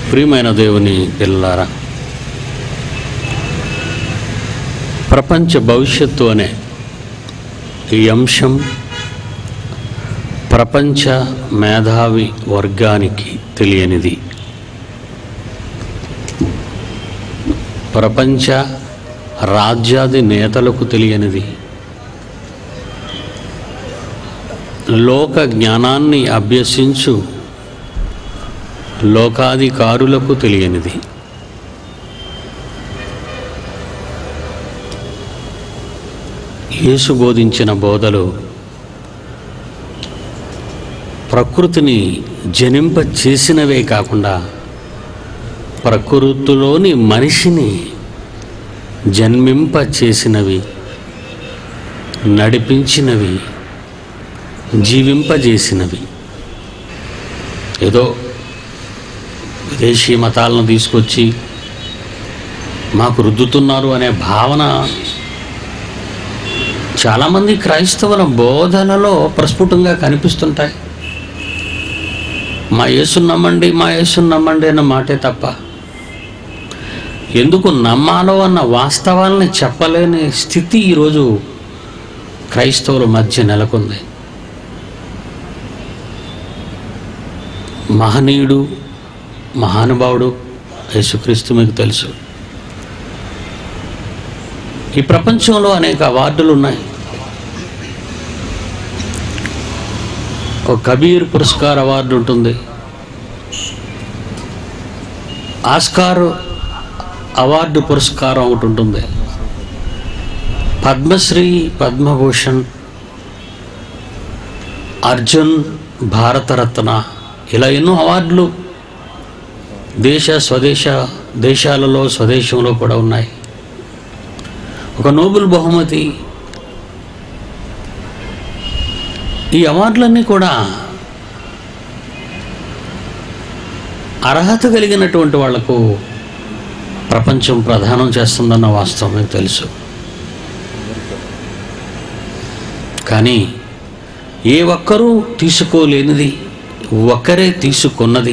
ప్రియమైన దేవుని పిల్లలారా ప్రపంచ భవిష్యత్తు అనే ఈ అంశం ప్రపంచ మేధావి వర్గానికి తెలియనిది ప్రపంచ రాజ్యాది నేతలకు తెలియనిది లోక జ్ఞానాన్ని అభ్యసించు లోకాధికారులకు తెలియనిది యేసు బోధించిన బోధలు ప్రకృతిని జనింప చేసినవే కాకుండా ప్రకృతిలోని మనిషిని జన్మింప చేసినవి నడిపించినవి జీవింపజేసినవి ఏదో విదేశీ మతాలను తీసుకొచ్చి మాకు రుద్దుతున్నారు అనే భావన చాలామంది క్రైస్తవుల బోధనలో ప్రస్ఫుటంగా కనిపిస్తుంటాయి మా యేసుని నమ్మండి మా యేసుని నమ్మండి అన్న మాటే తప్ప ఎందుకు నమ్మాలో అన్న వాస్తవాల్ని చెప్పలేని స్థితి ఈరోజు క్రైస్తవుల మధ్య నెలకొంది మహనీయుడు మహానుభావుడు యేసుక్రీస్తు మీకు తెలుసు ఈ ప్రపంచంలో అనేక అవార్డులు ఉన్నాయి ఒక కబీర్ పురస్కార్ అవార్డు ఉంటుంది ఆస్కార్ అవార్డు పురస్కారం ఒకటి ఉంటుంది పద్మశ్రీ పద్మభూషణ్ అర్జున్ భారతరత్న ఇలా ఎన్నో అవార్డులు దేశ స్వదేశ దేశాలలో స్వదేశంలో కూడా ఉన్నాయి ఒక నోబెల్ బహుమతి ఈ అవార్డులన్నీ కూడా అర్హత కలిగినటువంటి వాళ్లకు ప్రపంచం ప్రదానం చేస్తుందన్న వాస్తవం మీకు తెలుసు కానీ ఏ ఒక్కరూ తీసుకోలేనిది ఒక్కరే తీసుకున్నది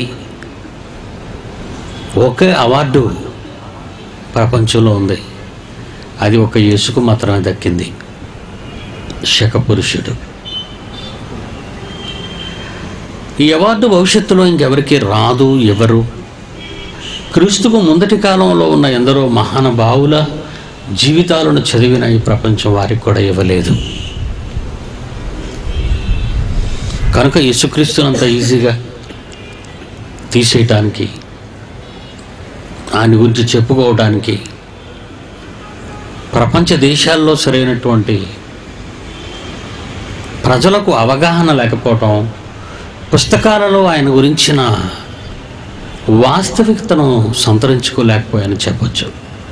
ఒకే అవార్డు ప్రపంచంలో ఉంది అది ఒక యేసుకు మాత్రమే దక్కింది శకపురుషుడు ఈ అవార్డు భవిష్యత్తులో ఇంకెవరికి రాదు ఎవరు క్రీస్తుకు ముందటి కాలంలో ఉన్న ఎందరో మహానుభావుల జీవితాలను చదివిన ఈ ప్రపంచం వారికి కూడా ఇవ్వలేదు కనుక యేసుక్రీస్తునంత ఈజీగా తీసేయటానికి ఆయన గురించి చెప్పుకోవడానికి ప్రపంచ దేశాల్లో సరైనటువంటి ప్రజలకు అవగాహన లేకపోవటం పుస్తకాలలో ఆయన గురించిన వాస్తవికతను సంతరించుకోలేకపోయాని చెప్పొచ్చు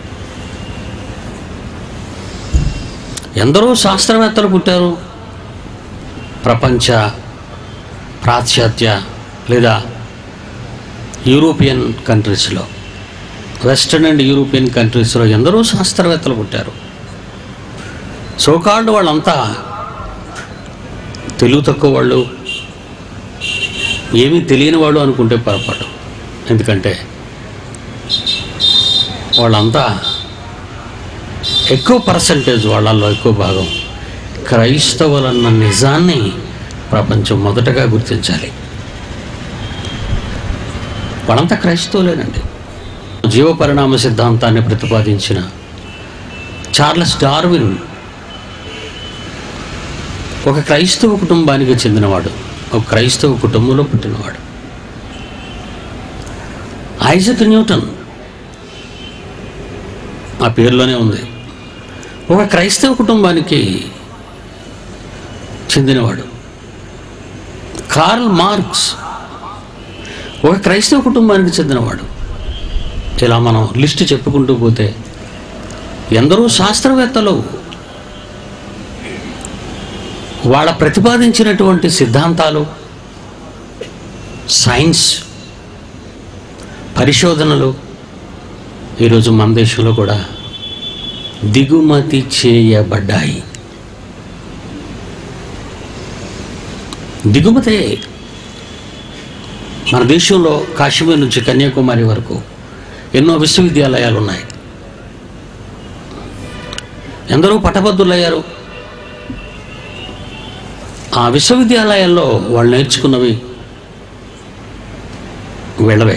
ఎందరో శాస్త్రవేత్తలు పుట్టారు ప్రపంచ పాశ్చాత్య లేదా యూరోపియన్ కంట్రీస్లో వెస్టర్న్ అండ్ యూరోపియన్ కంట్రీస్లో ఎందరో శాస్త్రవేత్తలు పుట్టారు సోకాళ్ళు వాళ్ళంతా తెలుగు తక్కువ వాళ్ళు ఏమీ తెలియని వాళ్ళు అనుకుంటే పొరపాటు ఎందుకంటే వాళ్ళంతా ఎక్కువ పర్సంటేజ్ వాళ్ళల్లో ఎక్కువ భాగం క్రైస్తవులన్న నిజాన్ని ప్రపంచం మొదటగా గుర్తించాలి వాళ్ళంతా క్రైస్తవులేనండి జీవ పరిణామ సిద్ధాంతాన్ని ప్రతిపాదించిన చార్లెస్ డార్విన్ ఒక క్రైస్తవ కుటుంబానికి చెందినవాడు ఒక క్రైస్తవ కుటుంబంలో పుట్టినవాడు ఐజక్ న్యూటన్ ఆ పేరులోనే ఉంది ఒక క్రైస్తవ కుటుంబానికి చెందినవాడు కార్ల్ మార్క్స్ ఒక క్రైస్తవ కుటుంబానికి చెందినవాడు ఇలా మనం లిస్ట్ చెప్పుకుంటూ పోతే ఎందరో శాస్త్రవేత్తలు వాళ్ళ ప్రతిపాదించినటువంటి సిద్ధాంతాలు సైన్స్ పరిశోధనలు ఈరోజు మన దేశంలో కూడా దిగుమతి చేయబడ్డాయి దిగుమతే మన దేశంలో కాశ్మీర్ నుంచి కన్యాకుమారి వరకు ఎన్నో విశ్వవిద్యాలయాలు ఉన్నాయి ఎందరో పట్టభద్రులయ్యారు ఆ విశ్వవిద్యాలయాల్లో వాళ్ళు నేర్చుకున్నవి వెళ్ళవే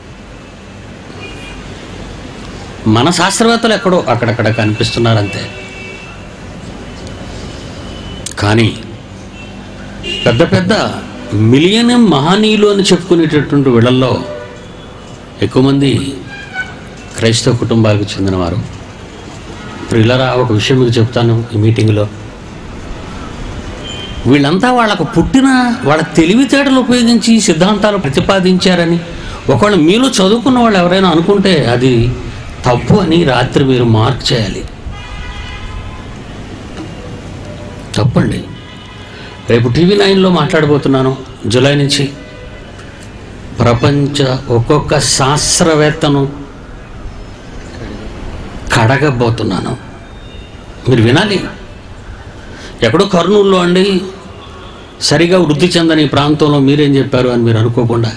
మన శాస్త్రవేత్తలు ఎక్కడో అక్కడక్కడ కనిపిస్తున్నారంతే కానీ పెద్ద పెద్ద మిలియనం మహనీయులు అని చెప్పుకునేటటువంటి వీళ్ళల్లో ఎక్కువ మంది క్రైస్తవ కుటుంబాలకు చెందినవారు ప్రియులరా ఒక విషయం మీకు చెప్తాను ఈ మీటింగ్లో వీళ్ళంతా వాళ్ళకు పుట్టిన వాళ్ళ తెలివితేటలు ఉపయోగించి ఈ సిద్ధాంతాలు ప్రతిపాదించారని ఒకవేళ మీలో చదువుకున్న వాళ్ళు ఎవరైనా అనుకుంటే అది తప్పు అని రాత్రి మీరు మార్క్ చేయాలి తప్పండి రేపు టీవీ నైన్లో మాట్లాడబోతున్నాను జూలై నుంచి ప్రపంచ ఒక్కొక్క శాస్త్రవేత్తను కడగబోతున్నాను మీరు వినాలి ఎక్కడో కర్నూలులో అండి సరిగా వృద్ధి చెందని ఈ ప్రాంతంలో మీరేం చెప్పారు అని మీరు అనుకోకుండా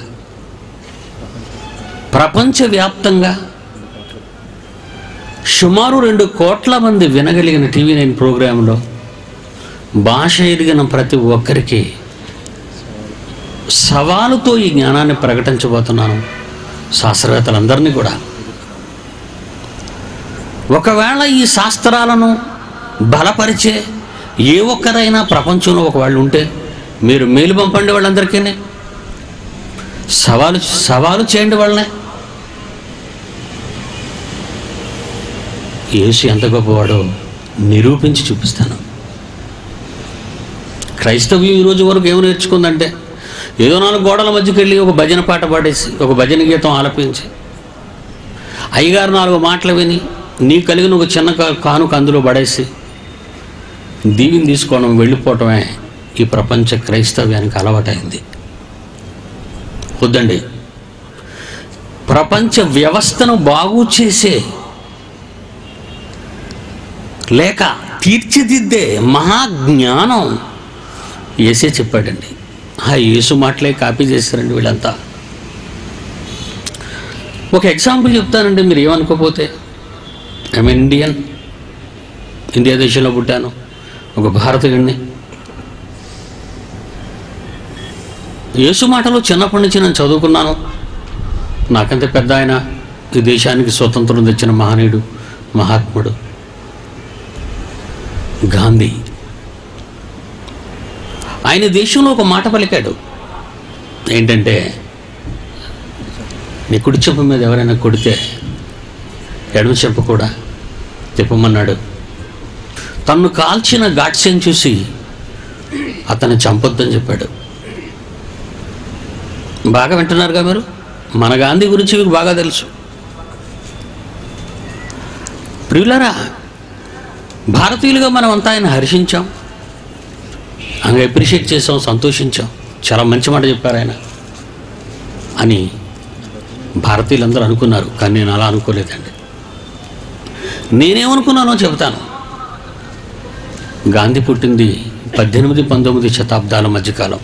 ప్రపంచవ్యాప్తంగా సుమారు రెండు కోట్ల మంది వినగలిగిన టీవీ నైన్ ప్రోగ్రాంలో భాష ఎరిగిన ప్రతి ఒక్కరికి సవాలుతో ఈ జ్ఞానాన్ని ప్రకటించబోతున్నాను శాస్త్రవేత్తలందరినీ కూడా ఒకవేళ ఈ శాస్త్రాలను బలపరిచే ఏ ఒక్కరైనా ప్రపంచంలో ఒకవేళ ఉంటే మీరు మేలు పంపండి వాళ్ళందరికీ సవాలు సవాలు చేయండి వాళ్ళనే యేసు ఎంత గొప్పవాడో నిరూపించి చూపిస్తాను క్రైస్తవ్యం ఈ రోజు వరకు ఏమి నేర్చుకుందంటే ఏదో నాలుగు గోడల మధ్యకి వెళ్ళి ఒక భజన పాట పాడేసి ఒక భజన గీతం ఆలపించి అయ్యగారు నాలుగు మాటలు విని నీ కలిగిన ఒక చిన్న కా- కానుక అందులో పడేసి దీవిని తీసుకోవడం వెళ్ళిపోవటమే ఈ ప్రపంచ క్రైస్తవ్యానికి అలవాటైంది వద్దండి ప్రపంచ వ్యవస్థను బాగు చేసే లేక తీర్చిదిద్దే మహాజ్ఞానం ఏసే చెప్పాడండి ఆ యేసు మాటలే కాపీ చేశారండి వీళ్ళంతా ఒక ఎగ్జాంపుల్ చెప్తానండి మీరు ఏమనుకోపోతే ఐఎమ్ ఇండియన్ ఇండియా దేశంలో పుట్టాను ఒక భారతీయుడిని యేసు మాటలు చిన్నప్పటి నుంచి నేను చదువుకున్నాను నాకంటే పెద్ద ఆయన ఈ దేశానికి స్వతంత్రం తెచ్చిన మహనీయుడు మహాత్ముడు గాంధీ ఆయన దేశంలో ఒక మాట పలికాడు ఏంటంటే నీ కుడి చెంప మీద ఎవరైనా కొడితే ఎడమ చెంప కూడా తిప్పమన్నాడు తన్ను కాల్చిన గాడ్స్యం చూసి అతన్ని చంపొద్దని చెప్పాడు బాగా వింటున్నారుగా మీరు మన గాంధీ గురించి మీకు బాగా తెలుసు ప్రియులరా భారతీయులుగా మనం అంతా ఆయన హర్షించాం ఆయన అప్రిషియేట్ చేసాం సంతోషించాం చాలా మంచి మాట చెప్పారు ఆయన అని భారతీయులందరూ అనుకున్నారు కానీ నేను అలా అనుకోలేదండి నేనేమనుకున్నానో చెబుతాను గాంధీ పుట్టింది పద్దెనిమిది పంతొమ్మిది శతాబ్దాల మధ్యకాలం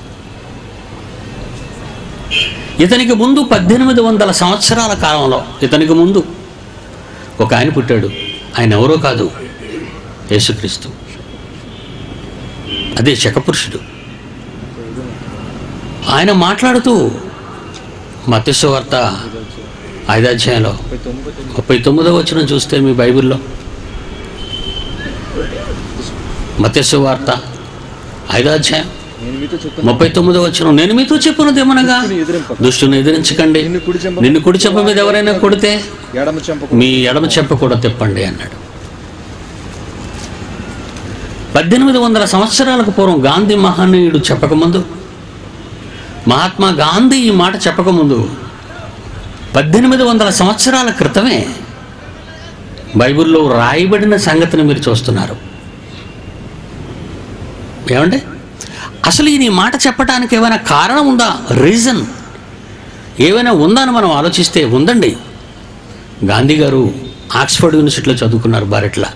ఇతనికి ముందు పద్దెనిమిది వందల సంవత్సరాల కాలంలో ఇతనికి ముందు ఒక ఆయన పుట్టాడు ఆయన ఎవరో కాదు యేసుక్రీస్తు అదే శకపురుషుడు ఆయన మాట్లాడుతూ మత్స్య వార్త ఐదాధ్యాయంలో ముప్పై తొమ్మిదో వచ్చిన చూస్తే మీ బైబిల్లో మత్స్య వార్త ఐదాధ్యాయం నేను మీతో చెప్తాను ముప్పై తొమ్మిదో వచ్చిన నేను మీతో చెప్పున్నది ఏమనగా ఎదిరింప దుష్టుని ఎదిరించకండి నిన్ను కుడి చెంప నిన్ను కుడి చెప్ప మీద ఎవరైనా కొడితే ఎడమ చెంపకు మీ ఎడమ చెప్ప కూడా తిప్పండి అన్నాడు పద్దెనిమిది వందల సంవత్సరాలకు పూర్వం గాంధీ మహనీయుడు చెప్పకముందు మహాత్మా గాంధీ ఈ మాట చెప్పకముందు పద్దెనిమిది వందల సంవత్సరాల క్రితమే బైబిల్లో రాయబడిన సంగతిని మీరు చూస్తున్నారు ఏమంటే అసలు ఈయన ఈ మాట చెప్పడానికి ఏమైనా కారణం ఉందా రీజన్ ఏమైనా ఉందా అని మనం ఆలోచిస్తే ఉందండి గాంధీ గారు ఆక్స్ఫర్డ్ యూనివర్సిటీలో చదువుకున్నారు బారెట్లా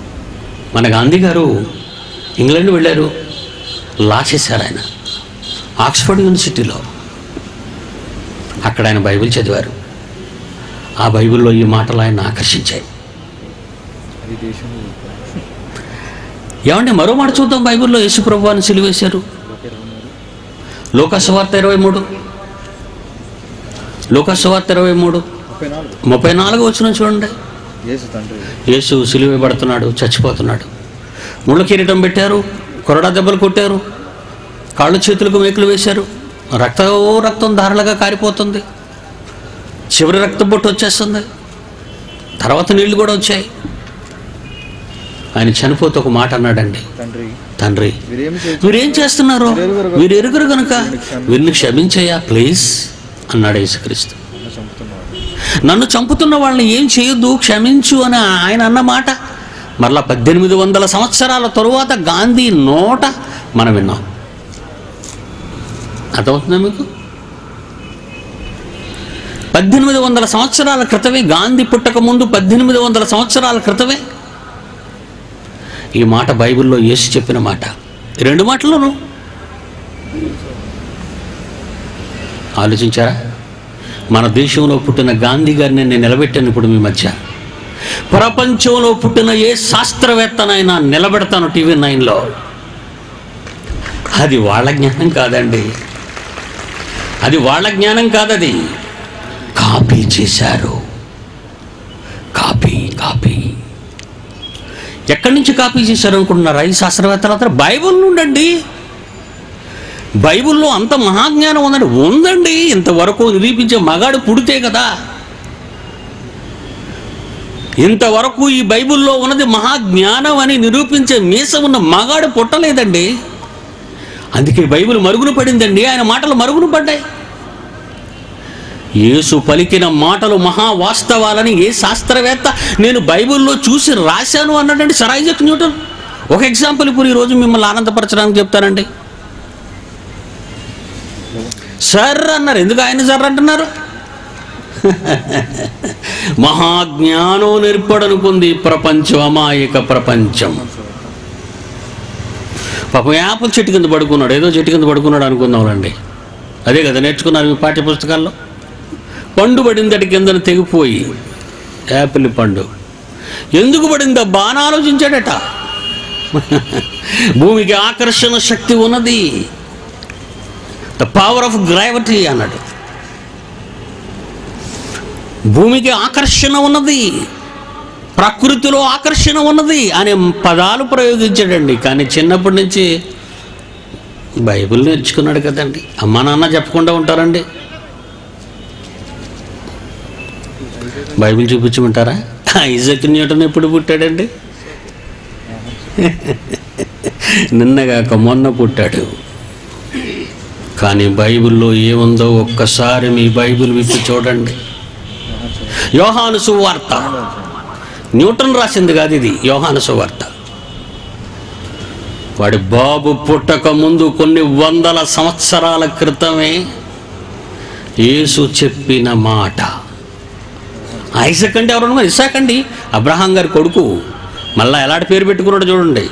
మన గాంధీ గారు ఇంగ్లాండ్ వెళ్ళారు లా చేశారు ఆయన ఆక్స్ఫర్డ్ యూనివర్సిటీలో అక్కడ ఆయన బైబిల్ చదివారు ఆ బైబిల్లో ఈ మాటలు ఆయన ఆకర్షించాయి అది దేశం ఏమంటే మరో మాట చూద్దాం బైబిల్లో యేసుప్రభు అని సిలివేశారు లోకస్వార్త ఇరవై మూడు లోకస్వార్త ఇరవై మూడు ముప్పై నాలుగు ముప్పై నాలుగు వచ్చిన చూడండి యేసు తండ్రి యేసు సిలువేయబడుతున్నాడు చచ్చిపోతున్నాడు ముళ్ళ కిరీటం పెట్టారు కొరడా దెబ్బలు కొట్టారు కాళ్ళు చేతులకు మేకులు వేశారు రక్తం ఓ రక్తం ధారలుగా కారిపోతుంది చివరి రక్తం బొట్టు వచ్చేస్తుంది తర్వాత నీళ్లు కూడా వచ్చాయి ఆయన చనిపోతే ఒక మాట అన్నాడండి తండ్రి తండ్రి వీరేమి చేయ వీరేం చేస్తున్నారు వీరు ఎరుగురు కనుక వీరిని క్షమించయ్యా ప్లీజ్ అన్నాడు యేసుక్రీస్తు చంపుతున్నారు నన్ను చంపుతున్న వాళ్ళని ఏం చేయొద్దు క్షమించు అని ఆయన అన్న మాట మరలా పద్దెనిమిది వందల సంవత్సరాల తరువాత గాంధీ నోట మనం విన్నాం అర్థమవుతుందా మీకు పద్దెనిమిది వందల సంవత్సరాల క్రితమే గాంధీ పుట్టక ముందు పద్దెనిమిది వందల సంవత్సరాల క్రితమే ఈ మాట బైబిల్లో యేసు చెప్పిన మాట ఈ రెండు మాటలను ఆలోచించారా మన దేశంలో పుట్టిన గాంధీ గారిని నేను నిలబెట్టాను ఇప్పుడు మీ మధ్య ప్రపంచంలో పుట్టిన ఏ శాస్త్రవేత్తనైనా నిలబెడతాను టీవీ నైన్లో అది వాళ్ళ జ్ఞానం కాదండి అది వాళ్ళ జ్ఞానం కాదది కాపీ చేశారు కాపీ కాపీ ఎక్కడి నుంచి కాపీ చేశారు అనుకుంటున్నారా ఈ శాస్త్రవేత్తలు అందరూ బైబుల్ నుండండి బైబిల్లో అంత మహాజ్ఞానం ఉందండి ఉందండి ఇంతవరకు నిరూపించే మగాడు పుడితే కదా ఇంతవరకు ఈ బైబిల్లో ఉన్నది మహాజ్ఞానం అని నిరూపించే మీస ఉన్న మగాడు పుట్టలేదండి అందుకే బైబిల్ మరుగున పడిందండి ఆయన మాటలు మరుగున పడ్డాయి యేసు పలికిన మాటలు మహా వాస్తవాలని ఏ శాస్త్రవేత్త నేను బైబిల్లో చూసి రాశాను అన్నాడండి సర్ ఐజక్ న్యూటన్ ఒక ఎగ్జాంపుల్ ఇప్పుడు ఈరోజు మిమ్మల్ని ఆనందపరచడానికి చెప్తానండి సర్ అన్నారు ఎందుకు ఆయన సర్ అంటున్నారు మహాజ్ఞానం నేర్పడనుకుంది ఈ ప్రపంచం అమాయక ప్రపంచం పాపం యాపల చెట్టు కింద పడుకున్నాడు ఏదో చెట్టు కింద పడుకున్నాడు అనుకుందాంలండి అదే కదా నేర్చుకున్నారు మీ పాఠ్య పుస్తకాల్లో పండు పడిందటి కిందన తెగిపోయి యాపిల్ పండు ఎందుకు పడిందబ్బా అని ఆలోచించాడట భూమికి ఆకర్షణ శక్తి ఉన్నది ద పవర్ ఆఫ్ గ్రావిటీ అన్నాడు భూమికి ఆకర్షణ ఉన్నది ప్రకృతిలో ఆకర్షణ ఉన్నది అనే పదాలు ప్రయోగించాడండి కానీ చిన్నప్పటి నుంచి బైబిల్ నేర్చుకున్నాడు కదండి అమ్మా నాన్న చెప్పకుండా ఉంటారండి బైబిల్ చూపించమంటారా ఐజక్ న్యూటన్ ఎప్పుడు పుట్టాడండి నిన్నగాక మొన్న పుట్టాడు కానీ బైబిల్లో ఏముందో ఒక్కసారి మీ బైబిల్ విప్పి చూడండి యోహాను సువార్త న్యూటన్ రాసింది కాదు ఇది యోహాను సువార్త వాడి బాబు పుట్టక ముందు కొన్ని వందల సంవత్సరాల క్రితమే యేసు చెప్పిన మాట ఐసక్ అంటే ఎవరన్నా ఇసాక్ అండి అబ్రహాం గారి కొడుకు మళ్ళా ఎలాంటి పేరు పెట్టుకున్నాడు చూడండి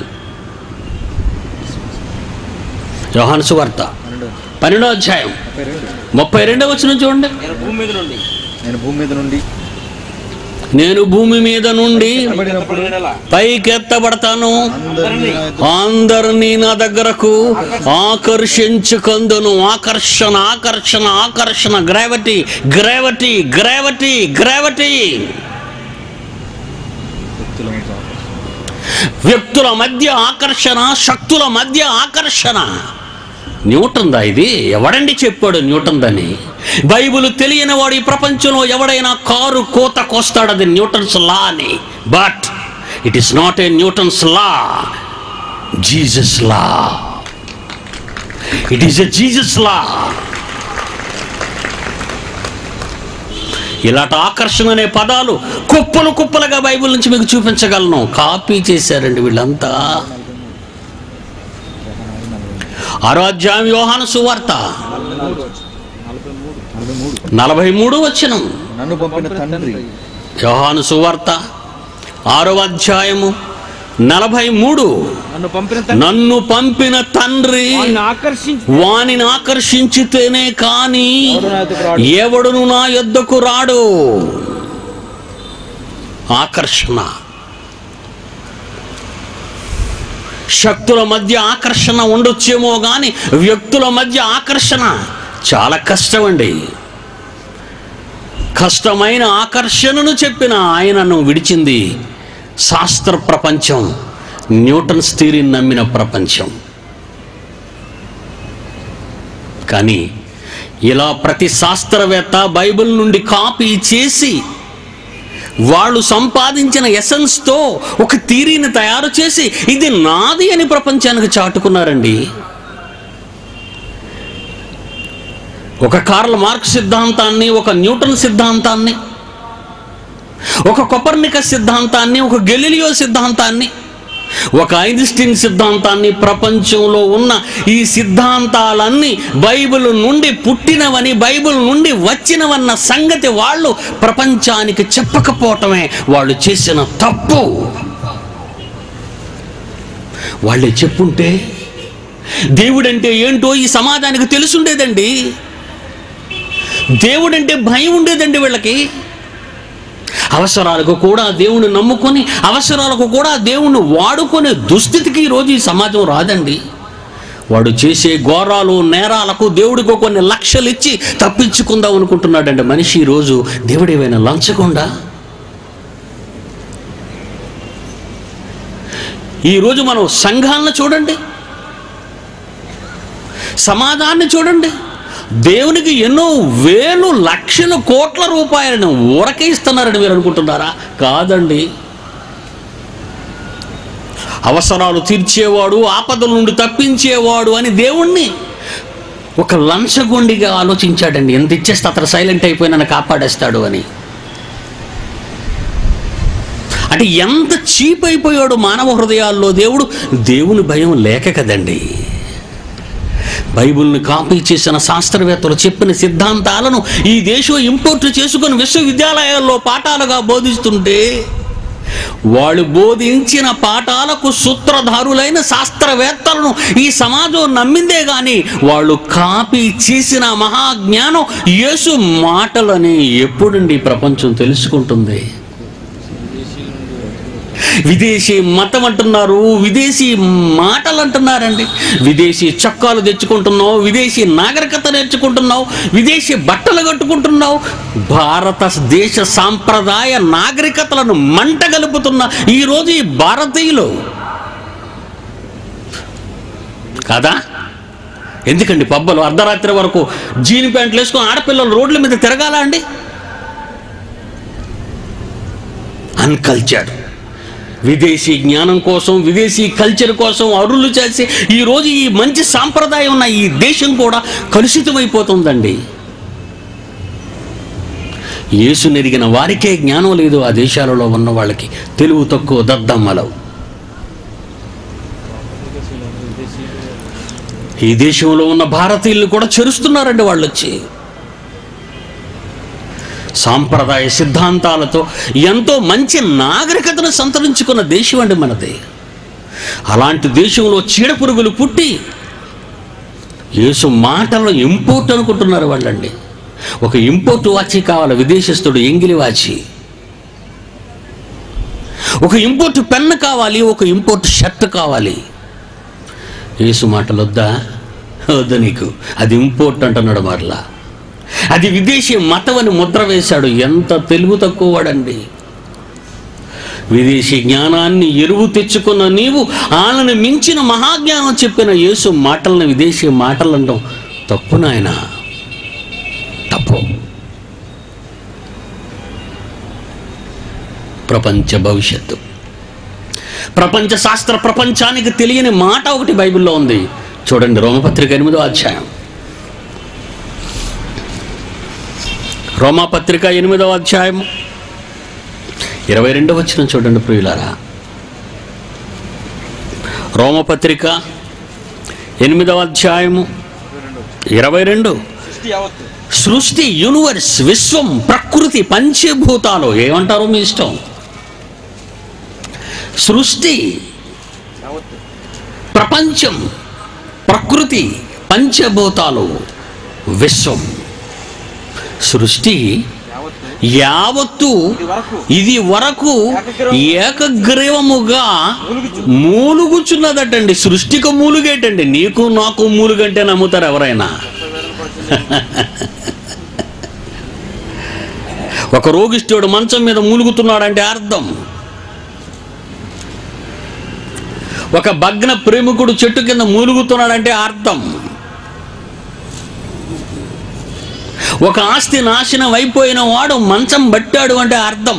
యోహాను సువార్త పన్నెండు పన్నెండో అధ్యాయం ముప్పై రెండు ముప్పై రెండో వచ్చిన చూడండి నేను భూమి మీద నుండి నేను భూమి మీద నుండి నేను భూమి మీద నుండి పడినప్పుడు పడినలా పైకెత్తబడతాను అందరినీ నా ఎదుట అందరినీ నా దగ్గరకు ఆకర్షించుకందును ఆకర్షణ ఆకర్షణ ఆకర్షణ గ్రావిటీ గ్రావిటీ గ్రావిటీ గ్రావిటీ వ్యక్తుల మీద వ్యక్తుల మధ్య ఆకర్షణ శక్తుల మధ్య ఆకర్షణ న్యూటన్ దా ఇది ఎవడండి చెప్పాడు న్యూటన్ దని బైబిల్ తెలియని వాడు ఈ ప్రపంచంలో ఎవడైనా కారు కోత కోస్తాడు అది న్యూటన్స్ లా అని but it is not a Newton's law Jesus law it is a Jesus law ఇలాంటి ఆకర్షణ అనే పదాలు కుప్పలు కుప్పలుగా బైబిల్ నుంచి మీకు చూపించగలను కాపీ చేశారండి వీళ్ళంతా ఆరోధ్యాయం యోహాను సువార్త నలభై మూడు నలభై మూడు వచ్చిన నన్ను పంపిన తండ్రి యోహాను సువార్త ఆరో అధ్యాయము నలభై మూడు నన్ను పంపిన తండ్రి నన్ను పంపిన తండ్రి వారిని ఆకర్షించి వానిని ఆకర్షించితేనే కాని ఎవడు నా యొద్దకు రాడు. ఎవడును నా యొద్దకు రాడు ఆకర్షణ శక్తుల మధ్య ఆకర్షణ ఉండొచ్చేమో కానీ వ్యక్తుల మధ్య ఆకర్షణ చాలా కష్టం అండి కష్టమైన ఆకర్షణను చెప్పిన ఆయనను విడిచింది శాస్త్ర ప్రపంచం న్యూటన్స్ థీరీని నమ్మిన ప్రపంచం కానీ ఇలా ప్రతి శాస్త్రవేత్త బైబిల్ నుండి కాపీ చేసి వాళ్ళు సంపాదించిన ఎసెన్స్తో ఒక థీరీని తయారు చేసి ఇది నాది అని ప్రపంచానికి చాటుకున్నారండి ఒక కార్ల్ మార్క్స్ సిద్ధాంతాన్ని ఒక న్యూటన్ సిద్ధాంతాన్ని ఒక కొపర్నికస్ సిద్ధాంతాన్ని ఒక గెలిలియో సిద్ధాంతాన్ని ఒక ఐన్స్టీన్ సిద్ధాంతాన్ని ప్రపంచంలో ఉన్న ఈ సిద్ధాంతాలన్నీ బైబిల్ నుండి పుట్టినవని బైబిల్ నుండి వచ్చినవన్న సంగతి వాళ్ళు ప్రపంచానికి చెప్పకపోవటమే వాళ్ళు చేసిన తప్పు వాళ్ళే చెప్పుంటే దేవుడంటే ఏంటో ఈ సమాజానికి తెలుసుండేదండి దేవుడంటే భయం ఉండేదండి వీళ్ళకి అవసరాలకు కూడా దేవుని నమ్ముకొని అవసరాలకు కూడా దేవుణ్ణి వాడుకునే దుస్థితికి ఈరోజు ఈ సమాజం రాదండి వాడు చేసే ఘోరాలు నేరాలకు దేవుడికి కొన్ని లక్షలు ఇచ్చి తప్పించుకుందాం అనుకుంటున్నాడండి మనిషి ఈరోజు దేవుడు ఏమైనా లంచకుండా ఈరోజు మనం సంఘాలను చూడండి సమాజాన్ని చూడండి దేవునికి ఎన్నో వేలు లక్షల కోట్ల రూపాయలను ఊరకే ఇస్తున్నారని మీరు అనుకుంటున్నారా కాదండి అవసరాలు తీర్చేవాడు ఆపదల నుండి తప్పించేవాడు అని దేవుణ్ణి ఒక లంచగొండిగా ఆలోచించాడండి ఎంత ఇచ్చేస్తే అతను సైలెంట్ అయిపోయినా కాపాడేస్తాడు అని అంటే ఎంత చీప్ అయిపోయాడు మానవ హృదయాల్లో దేవుడు దేవుని భయం లేక కదండి బైబిల్ని కాపీ చేసిన శాస్త్రవేత్తలు చెప్పిన సిద్ధాంతాలను ఈ దేశం ఇంపోర్ట్ చేసుకొని విశ్వవిద్యాలయాల్లో పాఠాలుగా బోధిస్తుంటే వాళ్ళు బోధించిన పాఠాలకు సూత్రధారులైన శాస్త్రవేత్తలను ఈ సమాజం నమ్మిందే కానీ వాళ్ళు కాపీ చేసిన మహాజ్ఞానం యేసు మాటలని ఎప్పుడండి ఈ ప్రపంచం తెలుసుకుంటుంది విదేశీ మతం అంటున్నారు విదేశీ మాటలు అంటున్నారండి విదేశీ చొక్కాలు తెచ్చుకుంటున్నావు విదేశీ నాగరికత నేర్చుకుంటున్నావు విదేశీ బట్టలు కట్టుకుంటున్నావు భారతదేశ సాంప్రదాయ నాగరికతలను మంట గలుపుతున్న ఈరోజు ఈ భారతీయులు కాదా ఎందుకండి పబ్బలు అర్ధరాత్రి వరకు జీన్ ప్యాంట్లు వేసుకొని ఆడపిల్లలు రోడ్ల మీద తిరగాల అండి అన్కల్చర్డ్ విదేశీ జ్ఞానం కోసం విదేశీ కల్చర్ కోసం అరులు చేసి ఈరోజు ఈ మంచి సాంప్రదాయం ఉన్న ఈ దేశం కూడా కలుషితమైపోతుందండి యేసు నెరిగిన వారికే జ్ఞానం లేదు ఆ దేశాలలో ఉన్న వాళ్ళకి తెలుగు తక్కువ దద్దమ్మలవు ఈ దేశంలో ఉన్న భారతీయులు కూడా చెరుస్తున్నారండి వాళ్ళు వచ్చి సాంప్రదాయ సిద్ధాంతాలతో ఎంతో మంచి నాగరికతను సంతరించుకున్న దేశం అండి మనది అలాంటి దేశంలో చీడపురుగులు పుట్టి యేసు మాటల్లో ఇంపోర్ట్ అనుకుంటున్నారు వాళ్ళండి ఒక ఇంపోర్ట్ వాచి కావాలి విదేశస్తుడు ఎంగిలి వాచి ఒక ఇంపోర్ట్ పెన్ కావాలి ఒక ఇంపోర్ట్ షర్ట్ కావాలి యేసు మాటలు వద్దా వద్దా నీకు అది ఇంపోర్ట్ అంటున్నాడు మరలా అది విదేశీ మతం అని ముద్ర వేశాడు ఎంత తెలుగు తక్కువ వాడండి విదేశీ జ్ఞానాన్ని ఎరువు తెచ్చుకున్న నీవు ఆనను మించిన మహాజ్ఞానం చెప్పిన యేసు మాటలను విదేశీ మాటలు అనడం తప్పు నాయన తప్పు ప్రపంచ భవిష్యత్తు ప్రపంచ శాస్త్ర ప్రపంచానికి తెలియని మాట ఒకటి బైబిల్లో ఉంది చూడండి రోమపత్రిక ఎనిమిదో అధ్యాయం రోమాపత్రిక ఎనిమిదవ అధ్యాయం ఇరవై రెండవ వచ్చిన చూడండి ప్రియులారా రోమపత్రిక ఎనిమిదవ అధ్యాయము ఇరవై రెండు సృష్టి యావత్తు సృష్టి యూనివర్స్ విశ్వం ప్రకృతి పంచభూతాలు ఏమంటారు మీ ఇష్టం సృష్టి యావత్తు ప్రపంచం ప్రకృతి పంచభూతాలు విశ్వం సృష్టి యావత్తు యావత్తు ఇది వరకు ఇది వరకు ఏకగ్రీవముగా మూలుగుచున్నదటండి సృష్టికి మూలుగేటండి నీకు నాకు మూలుగంటే నమ్ముతారు ఎవరైనా ఒక రోగిష్ఠుడు మంచం మీద మూలుగుతున్నాడంటే అర్థం ఒక భగ్న ప్రేమికుడు చెట్టు కింద మూలుగుతున్నాడంటే అర్థం ఒక ఆస్తి నాశనం అయిపోయిన వాడు మంచం పట్టాడు అంటే అర్థం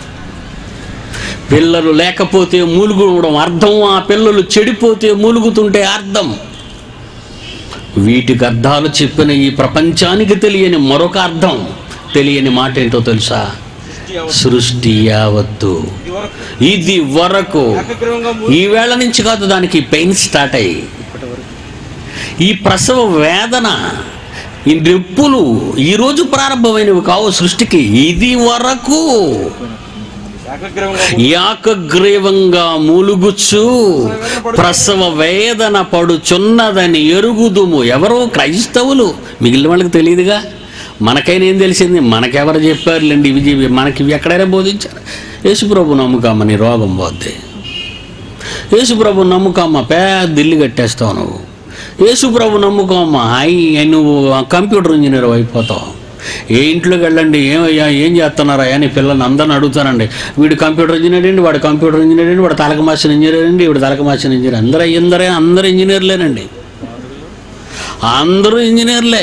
పిల్లలు లేకపోతే మూలుగడం అర్థం ఆ పిల్లలు చెడిపోతే మూలుగుతుంటే అర్థం వీటికి అర్థాలు చెప్పిన ఈ ప్రపంచానికి తెలియని మరొక అర్థం తెలియని మాట ఏంటో తెలుసా సృష్టి యావత్తు సృష్టి యావత్తు ఇది ఇది వరకు వరకు ఏకగ్రీవంగా ఈ వేళ నుంచి కాదు దానికి పెయిన్ స్టార్ట్ అయ్యి ఇప్పటి వరకు ఈ ప్రసవ వేదన ఈ నొప్పులు ఈరోజు ప్రారంభమైనవి కావు సృష్టికి ఇది వరకు ఏకగ్రీవంగా యాకగ్రీవంగా మూలుగుచ్చు ప్రసవ వేదన పడుచున్నదని ఎరుగుదుము ఎవరో క్రైస్తవులు మిగిలిన వాళ్ళకి తెలియదుగా మనకైనా ఏం తెలిసింది మనకెవరు చెప్పారులేండి ఇవి ఇవి మనకి ఇవి ఎక్కడైనా బోధించారు యేసుప్రభు నమ్ముకమ్మ నీ రోగం పోద్ది యేసుప్రభు నమ్ముకమ్మ పెద్ద ఇల్లు కట్టేస్తావు నువ్వు యేసుప్రభు నమ్ముకోమ్మ అయ్యి నువ్వు కంప్యూటర్ ఇంజనీర్ అయిపోతావు ఏ ఇంట్లోకి వెళ్ళండి ఏమయ్యా ఏం చేస్తున్నారా అని పిల్లల్ని అందరిని అడుగుతానండి వీడు కంప్యూటర్ ఇంజనీర్ అండి వాడు కంప్యూటర్ ఇంజనీర్ అండి వాడు తలక మాసిన ఇంజనీర్ అండి వీడు తలక మాసిన ఇంజనీర్ అందరూ అయ్యిందరే అందరూ ఇంజనీర్లేనండి అందరూ ఇంజనీర్లే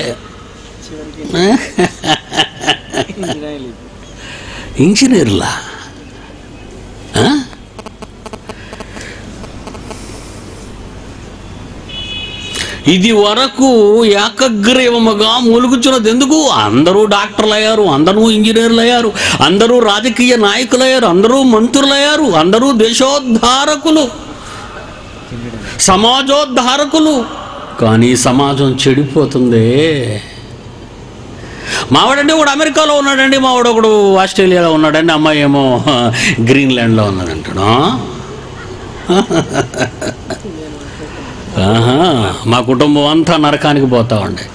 ఇంజనీర్లా ఆ? ఇది వరకు ఏకగ్రీవముగా మూలుగుచున్నది ఎందుకు అందరూ డాక్టర్లు అయ్యారు అందరూ ఇంజనీర్లు అయ్యారు అందరూ రాజకీయ నాయకులు అయ్యారు అందరూ మంత్రులు అయ్యారు అందరూ దేశోద్ధారకులు సమాజోద్ధారకులు కానీ సమాజం చెడిపోతుంది మావాడంటే ఒకడు అమెరికాలో ఉన్నాడండి మావాడు ఒకడు ఆస్ట్రేలియాలో ఉన్నాడండి అమ్మాయి ఏమో గ్రీన్లాండ్లో ఉన్నదంటాడు ఆహా, మా కుటుంబం అంతా నరకానికి పోతామండి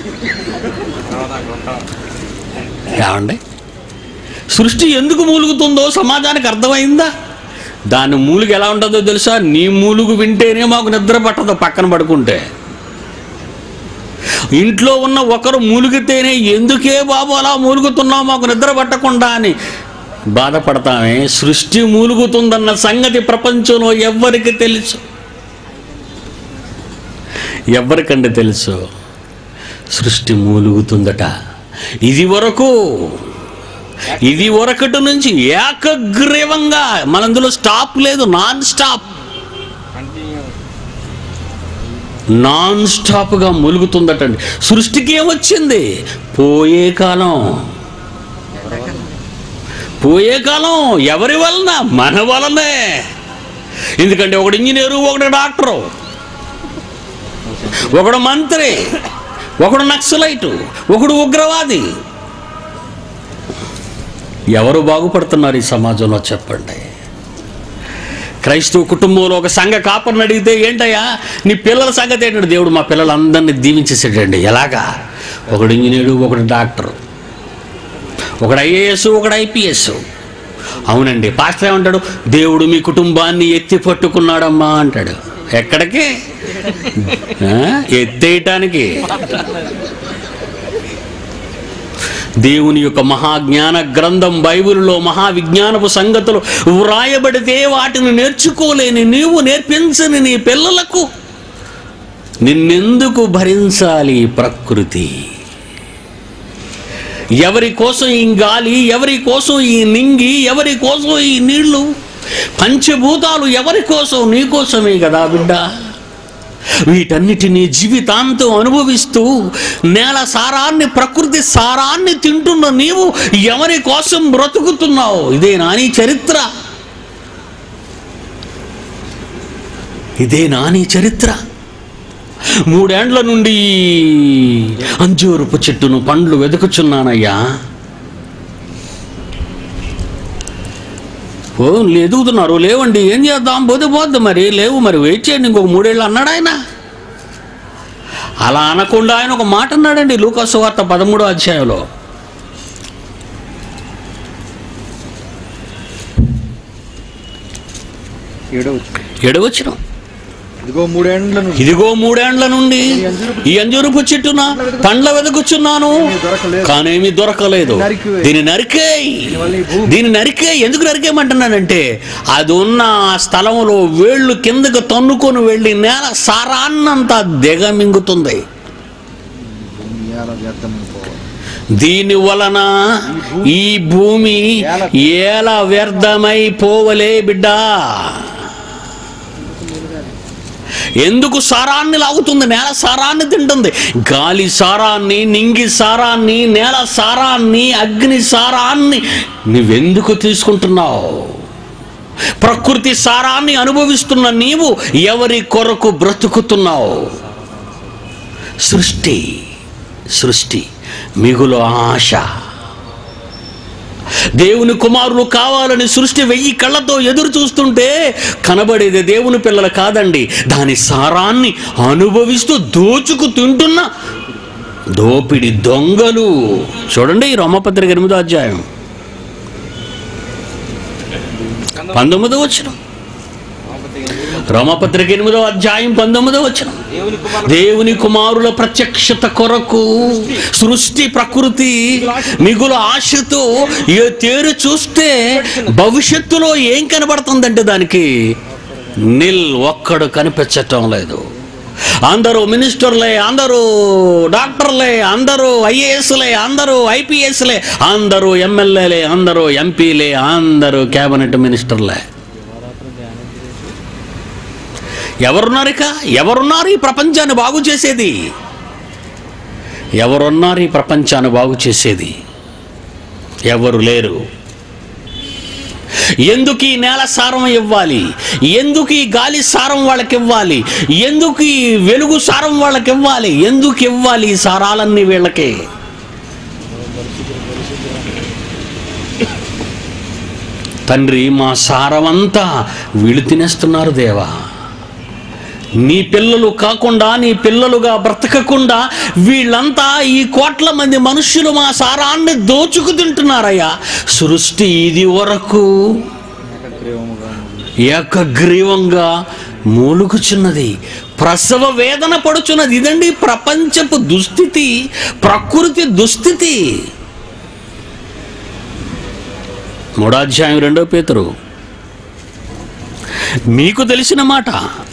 ఏమండి సృష్టి ఎందుకు మూలుగుతుందో సమాజానికి అర్థమైందా దాని మూలుగు ఎలా ఉంటుందో తెలుసా నీ మూలుగు వింటేనే మాకు నిద్ర పట్టదు పక్కన పడుకుంటే ఇంట్లో ఉన్న ఒకరు మూలుగితేనే ఎందుకే బాబు అలా మూలుగుతున్నావు మాకు నిద్ర పట్టకుండా అని బాధపడతామే సృష్టి మూలుగుతుందన్న సంగతి ప్రపంచంలో ఎవ్వరికి తెలుసు ఎవరికండి తెలుసు సృష్టి మూలుగుతుందట ఇది వరకు ఇది వరకటి నుంచి ఏకగ్రీవంగా మనందులో స్టాప్ లేదు నాన్ స్టాప్ కంటిన్యూ నాన్ స్టాప్గా మూలుగుతుందటండి సృష్టికి ఏమొచ్చింది పోయే కాలం పోయే కాలం ఎవరి వలన మన వలనే ఎందుకంటే ఒకడు ఇంజనీరు ఒకడు డాక్టరు ఒకడు మంత్రి ఒకడు నక్సలైటు ఒకడు ఉగ్రవాది ఎవరు బాగుపడుతున్నారు ఈ సమాజంలో చెప్పండి క్రైస్తవ కుటుంబంలో ఒక సంఘ కాపర్ని అడిగితే ఏంటయ్యా నీ పిల్లల సంగతి ఏంటంటే దేవుడు మా పిల్లలందరినీ దీవించేసాడండి ఎలాగా ఒకడు ఇంజనీరు ఒకడు డాక్టర్ ఒకడు ఐఏఎస్ ఒకడు ఐపీఎస్ అవునండి పాస్టర్ ఏమంటాడు దేవుడు మీ కుటుంబాన్ని ఎత్తి పట్టుకున్నాడమ్మా అంటాడు ఎక్కడికి ఆ? ఎత్తేయటానికి దేవుని యొక్క మహాజ్ఞాన గ్రంథం బైబిల్లో మహావిజ్ఞానపు సంగతులు వ్రాయబడితే వాటిని నేర్చుకోలేని నీవు నేర్పించని నీ పిల్లలకు నిన్నెందుకు భరించాలి ఈ ప్రకృతి ఎవరి కోసం ఈ గాలి ఎవరి కోసం ఈ నింగి ఎవరి కోసం ఈ నీళ్లు పంచభూతాలు ఎవరి కోసం నీ కోసమే కదా బిడ్డ వీటన్నిటినీ జీవితాంతం అనుభవిస్తూ నేల సారాన్ని ప్రకృతి సారాన్ని తింటున్న నీవు ఎవరి కోసం బ్రతుకుతున్నావు ఇదే నాని చరిత్ర ఇదే నాని చరిత్ర మూడేండ్ల నుండి అంజూరపు చెట్టును పండ్లు వెతుకుచున్నానయ్యా ఓ ఎదుగుతున్నారు లేవండి ఏం చేద్దాం పోతే పోద్ది మరి లేవు మరి వెయిట్ చేయండి ఇంకొక మూడేళ్ళు అన్నాడు ఆయన అలా అనకుండా ఆయన ఒక మాట అన్నాడండి లూకాసు వార్త పదమూడో అధ్యాయంలో ఏడవ ఎడవచ్చిన ఇదిగో మూడేండ్ల నుండి ఇదిగో మూడేండ్ల నుండి ఈ అంజూరపు చెట్టున పండ్ల వెదకుచున్నాను దొరకలేదు కానేమి దొరకలేదు నరికివేయి. దీన్ని నరికేయ్ దీనివల్ల ఈ భూమి దీన్ని నరికే ఎందుకు నరికేయమంటున్నానంటే అది ఉన్న ఆ స్థలంలో వేళ్ళు కిందకు తన్నుకొని వెళ్ళి నేల సారాన్నంతా దిగమింగుతుంది ఇవాళ వ్యర్థమైపోవాలి దీని వలన ఈ భూమి ఎలా వ్యర్థమై పోవలే బిడ్డా ఎందుకు సారాన్ని లాగుతుంది నేల సారాన్ని తింటుంది గాలి సారాన్ని నింగి సారాన్ని నేల సారాన్ని అగ్ని సారాన్ని నువ్వెందుకు తీసుకుంటున్నావు ప్రకృతి సారాన్ని అనుభవిస్తున్న నీవు ఎవరి కొరకు బ్రతుకుతున్నావు సృష్టి సృష్టి మిగులు ఆశ దేవుని కుమారులు కావాలని సృష్టి వెయ్యి కళ్ళతో ఎదురు చూస్తుంటే కనబడేది దేవుని పిల్లలు కాదండి దాని సారాన్ని అనుభవిస్తూ దోచుకు తింటున్న దోపిడి దొంగలు చూడండి ఈ రోమపత్రిక ఎనిమిదో అధ్యాయం పంతొమ్మిదో వచ్చిన రోమపత్రిక ఎనిమిదో అధ్యాయం పంతొమ్మిదో వచ్చిన దేవుని కుమారుడు దేవుని కుమారుల ప్రత్యక్షత కొరకు సృష్టి ప్రకృతి మిగులు ఆశతో ఏ తేరు చూస్తే భవిష్యత్తులో ఏం కనబడుతుందంటే దానికి నిల్ ఒక్కడు కనిపించటం లేదు అందరూ మినిస్టర్లే అందరూ డాక్టర్లే అందరూ ఐఏఎస్లే అందరూ ఐపీఎస్లే అందరూ ఎమ్మెల్యేలే అందరూ ఎంపీలే అందరూ క్యాబినెట్ మినిస్టర్లే ఎవరున్నారు ఇక ఎవరున్నారు ఈ ప్రపంచాన్ని బాగు చేసేది ఎవరున్నారు ఈ ప్రపంచాన్ని బాగు చేసేది ఎవరు లేరు ఎందుకు ఈ నేల సారం ఇవ్వాలి ఎందుకు ఈ గాలి సారం వాళ్ళకి ఇవ్వాలి ఎందుకు ఈ వెలుగు సారం వాళ్ళకి ఇవ్వాలి ఎందుకు ఇవ్వాలి ఈ సారాలన్నీ వీళ్ళకి తండ్రి మా సారమంతా వీళ్ళు తినేస్తున్నారు దేవా నీ పిల్లలు కాకుండా నీ పిల్లలుగా బ్రతకకుండా వీళ్ళంతా ఈ కోట్ల మంది మనుష్యులు మా సారాన్ని దోచుకు తింటున్నారయ్యా సృష్టి ఇది వరకు ఏకగ్రీవముగా ఏకగ్రీవంగా మూలుగుచున్నది ప్రసవ వేదన పడుచున్నది ఇదండి ప్రపంచపు దుస్థితి ప్రకృతి దుస్థితి మూడాధ్యాయం రెండో పేతురు మీకు తెలిసిన మాట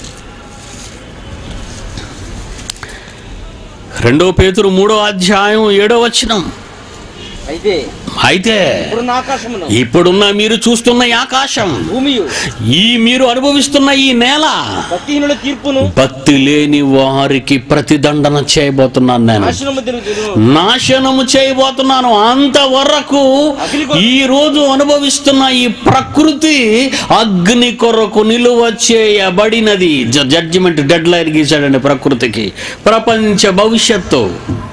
రెండో పేతురు మూడో అధ్యాయం ఏడో వచనం అయితే అయితే ఇప్పుడు ఆకాశమును ఇప్పుడున్న మీరు చూస్తున్న ఈ ఆకాశం భూమియు ఈ మీరు అనుభవిస్తున్న ఈ నేల భక్తిహీనుల తీర్పును భక్తి లేని వారికి ప్రతిదండన చేయబోతున్నాను నేను నాశనము తిరుగుతును నాశనము చేయబోతున్నాను అంతవరకు ఈ రోజు అనుభవిస్తున్న ఈ ప్రకృతి అగ్ని కొరకు నిలువ చేయబడినది జడ్జిమెంట్ డెడ్ లైన్ గీశాడండి ప్రకృతికి ప్రపంచ భవిష్యత్తు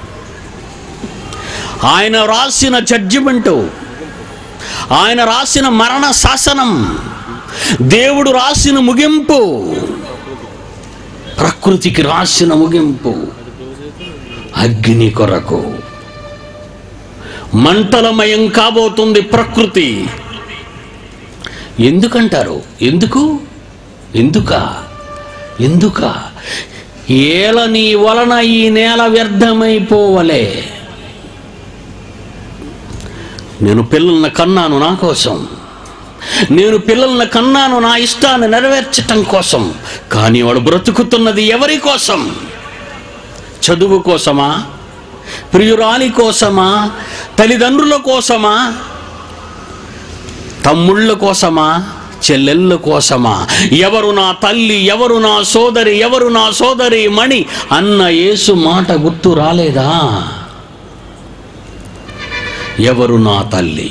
ఆయన రాసిన జడ్జిమెంటు ఆయన రాసిన మరణ శాసనం దేవుడు రాసిన ముగింపు ప్రకృతికి రాసిన ముగింపు అగ్ని కొరకు మంటలమయం కాబోతుంది ప్రకృతి ఎందుకంటారు ఎందుకు ఎందుక ఎందుక ఏల నీ వలన ఈ నేల వ్యర్థమైపోవలే నేను పిల్లల్ని కన్నాను నా కోసం నేను పిల్లల్ని కన్నాను నా ఇష్టాన్ని నెరవేర్చటం కోసం కానీ వాడు బ్రతుకుతున్నది ఎవరి కోసం చదువు కోసమా ప్రియురాలి కోసమా తల్లిదండ్రుల కోసమా తమ్ముళ్ళ కోసమా చెల్లెళ్ళ కోసమా ఎవరు నా తల్లి ఎవరు నా సోదరి ఎవరు నా సోదరి మణి అన్న యేసు మాట గుర్తు రాలేదా ఎవరు నా తల్లి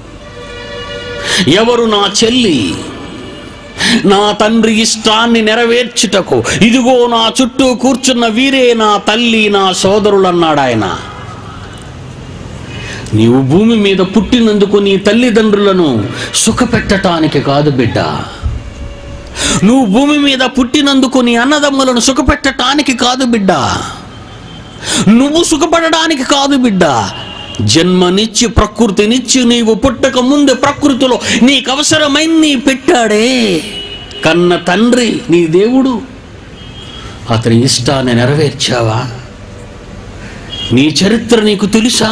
ఎవరు నా చెల్లి నా తండ్రి ఇష్టాన్ని నెరవేర్చుటకు ఇదిగో నా చుట్టూ కూర్చున్న వీరే నా తల్లి నా సోదరులు అన్నాడు ఆయన నీవు భూమి మీద పుట్టినందుకు నీ తల్లిదండ్రులను సుఖపెట్టటానికి కాదు బిడ్డ నువ్వు భూమి మీద పుట్టినందుకు నీ అన్నదమ్ములను సుఖపెట్టటానికి కాదు బిడ్డ నువ్వు సుఖపడడానికి కాదు బిడ్డ జన్మనిచ్చి ప్రకృతినిచ్చి నీవు పుట్టక ముందు ప్రకృతిలో నీకు అవసరమైన నీ పెట్టాడే కన్న తండ్రి నీ దేవుడు అతని ఇష్టాన్ని నెరవేర్చావా నీ చరిత్ర నీకు తెలుసా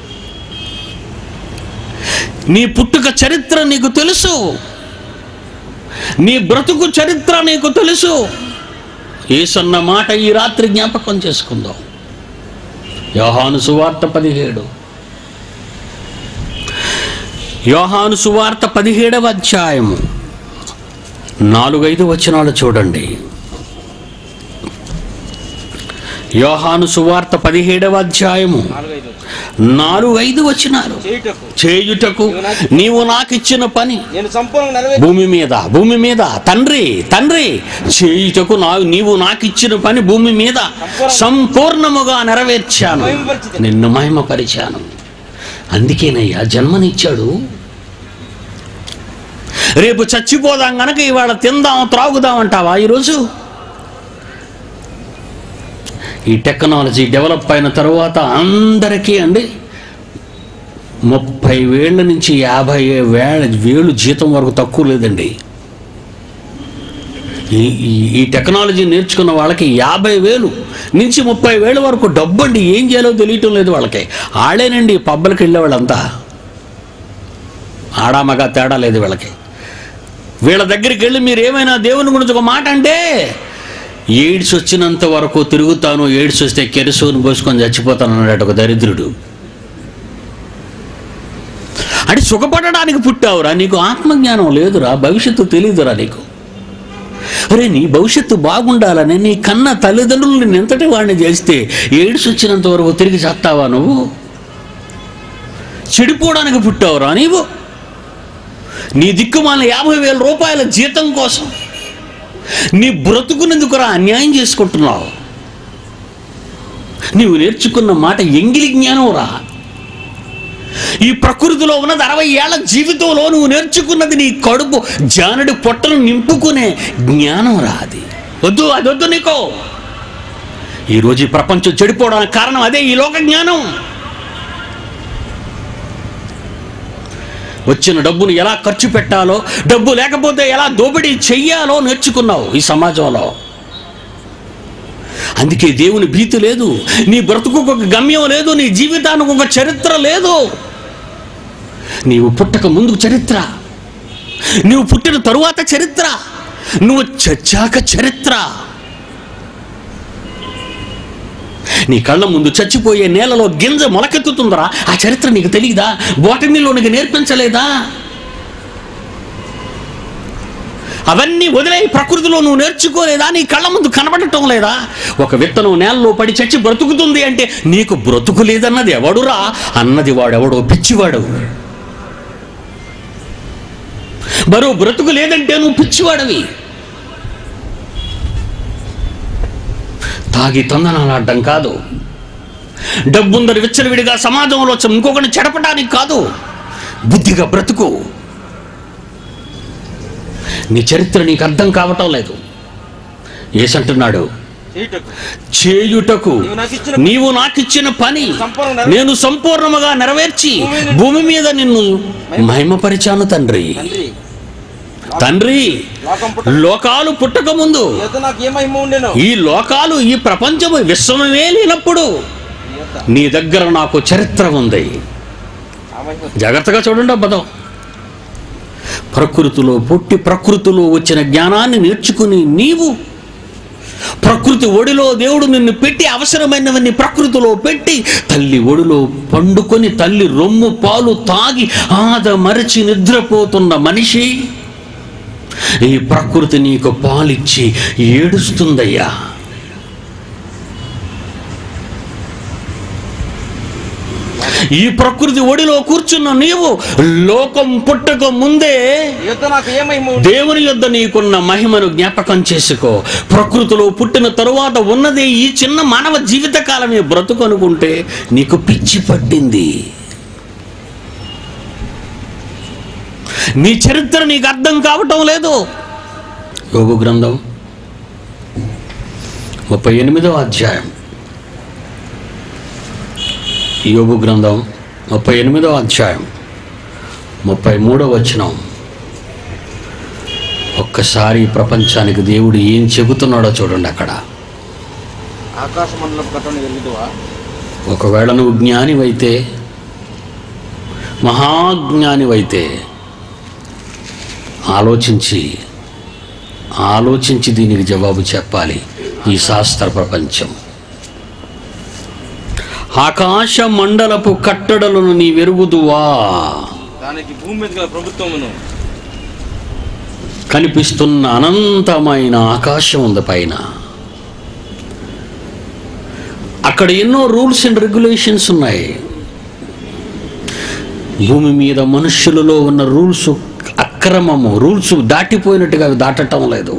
నీ పుట్టుక చరిత్ర నీకు తెలుసు నీ బ్రతుకు చరిత్ర నీకు తెలుసు ఏసన్న మాట ఈ రాత్రి జ్ఞాపకం చేసుకుందాం యోహాను సువార్త పదిహేడు యోహాను సువార్త పదిహేడవ అధ్యాయము నాలుగైదు వచనాలు చూడండి యోహాను సువార్త పదిహేడవ అధ్యాయము నాలుగైదు నాలుగు ఐదు వచనాలు చేయుటకు చేయుటకు నీవు నాకిచ్చిన పని నేను సంపూర్ణ నెరవేర్చి భూమి మీద భూమి మీద తండ్రి తండ్రి చేయుటకు నా నీవు నాకిచ్చిన పని భూమి మీద సంపూర్ణముగా నెరవేర్చాను నిన్ను మహిమపరిచాను అందుకేనయ్యా జన్మనిచ్చాడు రేపు చచ్చిపోదాం గనక ఇవాళ తిందాం త్రాగుదాం అంటావా ఈరోజు ఈ టెక్నాలజీ డెవలప్ అయిన తర్వాత అందరికీ అండి ముప్పై వేళ్ళ నుంచి యాభై వేల వేలు జీతం వరకు తక్కువ లేదండి ఈ ఈ- ఈ టెక్నాలజీ నేర్చుకున్న వాళ్ళకి యాభై వేలు నుంచి ముప్పై వేల వరకు డబ్బు అండి ఏం చేయాలో తెలియటం లేదు వాళ్ళకి ఆడేనండి పబ్బలకి వెళ్ళే వాళ్ళంతా ఆడా మగ తేడా లేదు వీళ్ళకి వీళ్ళ దగ్గరికి వెళ్ళి మీరు ఏమైనా దేవుని గురించి ఒక మాట అంటే ఎయిడ్స్ వచ్చినంత వరకు తిరుగుతాను ఎయిడ్స్ వస్తే కెరసూని పోసుకొని చచ్చిపోతాను అన్నాడు ఒక దరిద్రుడు అంటే సుఖపడడానికి పుట్టావురా నీకు ఆత్మజ్ఞానం లేదురా భవిష్యత్తు తెలియదురా నీకు అరే నీ భవిష్యత్తు బాగుండాలని నీ కన్న తల్లిదండ్రులు నిన్ను ఎంతటి వాడిని చేస్తే ఎయిడ్స్ వచ్చినంత వరకు తిరిగి చేస్తావా నువ్వు చెడిపోవడానికి పుట్టావురా నీవు నీ దిక్కుమాల యాభై వేల రూపాయల జీతం కోసం నీ బ్రతుకునేందుకురా అన్యాయం చేసుకుంటున్నావు నీవు నేర్చుకున్న మాట ఎంగిలి జ్ఞానం రా ఈ ప్రకృతిలో ఉన్నది అరవై ఏళ్ల జీవితంలో నువ్వు నేర్చుకున్నది నీ కడుపు జానుడి పొట్టను నింపుకునే జ్ఞానం రా అది వద్దు అది వద్దు నీకో ఈరోజు ఈ ప్రపంచం చెడిపోవడానికి కారణం అదే ఈ లోక జ్ఞానం వచ్చిన డబ్బును ఎలా ఖర్చు పెట్టాలో డబ్బు లేకపోతే ఎలా దోపిడీ చెయ్యాలో నేర్చుకున్నావు ఈ సమాజంలో అందుకే దేవుని భీతి లేదు నీ బ్రతుకుకు ఒక గమ్యం లేదు నీ జీవితానికి ఒక చరిత్ర లేదు నీవు పుట్టక ముందు చరిత్ర నీవు పుట్టిన తరువాత చరిత్ర నువ్వు చచ్చాక చరిత్ర నీ కళ్ళ ముందు చచ్చిపోయే నేలలో గింజ మొలకెత్తుతుందరా ఆ చరిత్ర నీకు తెలియదా బోటనీలో నీకు నేర్పించలేదా అవన్నీ వదిలే ప్రకృతిలో నువ్వు నేర్చుకోలేదా నీ కళ్ళ ముందు కనబడటం లేదా ఒక విత్తనం నేలలో పడి చచ్చి బ్రతుకుతుంది అంటే నీకు బ్రతుకు లేదన్నది ఎవడురా అన్నది వాడెవడో పిచ్చివాడు మరో బ్రతుకు లేదంటే నువ్వు పిచ్చివాడవి తాగి తొందనాలాడడం కాదు డబ్బుందరు విచ్చలవిడిగా సమాజంలో వచ్చి ఇంకొకరిని చెడపడానికి కాదు బుద్ధిగా బ్రతుకు నీ చరిత్ర నీకు అర్థం కావటం లేదు ఏసంటున్నాడు చేయుటకు చేయుటకు నీవు నాకు ఇచ్చిన నీవు నాకిచ్చిన పని సంపూర్ణ నెరవేర్చి- నేను సంపూర్ణముగా నెరవేర్చి భూమి మీద నిన్ను మహిమపరిచాను తండ్రి తండ్రి తండ్రి లోకం పుట్ట లోకాలు పుట్టక ముందు నీ యొద్ద నాకు ఏ మహిమ ఉండెను ఈ లోకాలు ఈ ప్రపంచము విశ్వమే లేనప్పుడు నీ యొద్ద నీ దగ్గర నాకు చరిత్ర ఉంది ఆ మహిమ జాగ్రత్తగా చూడండి అబ్బదం ప్రకృతిలో పుట్టి ప్రకృతిలో వచ్చిన జ్ఞానాన్ని నేర్చుకుని నీవు ప్రకృతి ఒడిలో దేవుడు నిన్ను పెట్టి అవసరమైనవన్నీ ప్రకృతిలో పెట్టి తల్లి ఒడిలో పండుకొని తల్లి రొమ్ము పాలు తాగి ఆద మరచి నిద్రపోతున్న మనిషి ఈ ప్రకృతి నీకు పాలిచ్చి ఏడుస్తుందయ్యా ఈ ప్రకృతి ఒడిలో కూర్చున్న నీవు లోకం పుట్టక ముందే నీ యొద్ద నాకు ఏ మహిమ ఉండెను? దేవుని యొద్ద నీకున్న మహిమను జ్ఞాపకం చేసుకో ప్రకృతిలో పుట్టిన తరువాత ఉన్నదే ఈ చిన్న మానవ జీవిత కాలమే బ్రతుకు అనుకుంటే నీకు పిచ్చి పట్టింది నీ చరిత్ర నీకు అర్థం కావటం లేదు యోగు గ్రంథం ముప్పై ఎనిమిదవ అధ్యాయం యోగు గ్రంథం ముప్పై ఎనిమిదవ అధ్యాయం ముప్పై మూడవ వచనం ఒక్కసారి ఈ ప్రపంచానికి దేవుడు ఏం చెబుతున్నాడో చూడండి అక్కడ ఆకాశ మండలం కట్టను ఎరుగుదువా ఒకవేళ నువ్వు జ్ఞానివైతే మహాజ్ఞానివైతే ఆలోచించి ఆలోచించి దీనికి జవాబు చెప్పాలి ఈ శాస్త్ర ప్రపంచం ఆకాశ మండలపు కట్టడలను నీ వెరుగుదువా దానికి భూమి మీద గల ప్రభుత్వమును కనిపిస్తున్న అనంతమైన ఆకాశం ఉంది పైన అక్కడ ఎన్నో రూల్స్ అండ్ రెగ్యులేషన్స్ ఉన్నాయి భూమి మీద మనుష్యులలో ఉన్న రూల్స్ అక్రమము రూల్స్ దాటిపోయినట్టుగా అవి దాటటం లేదు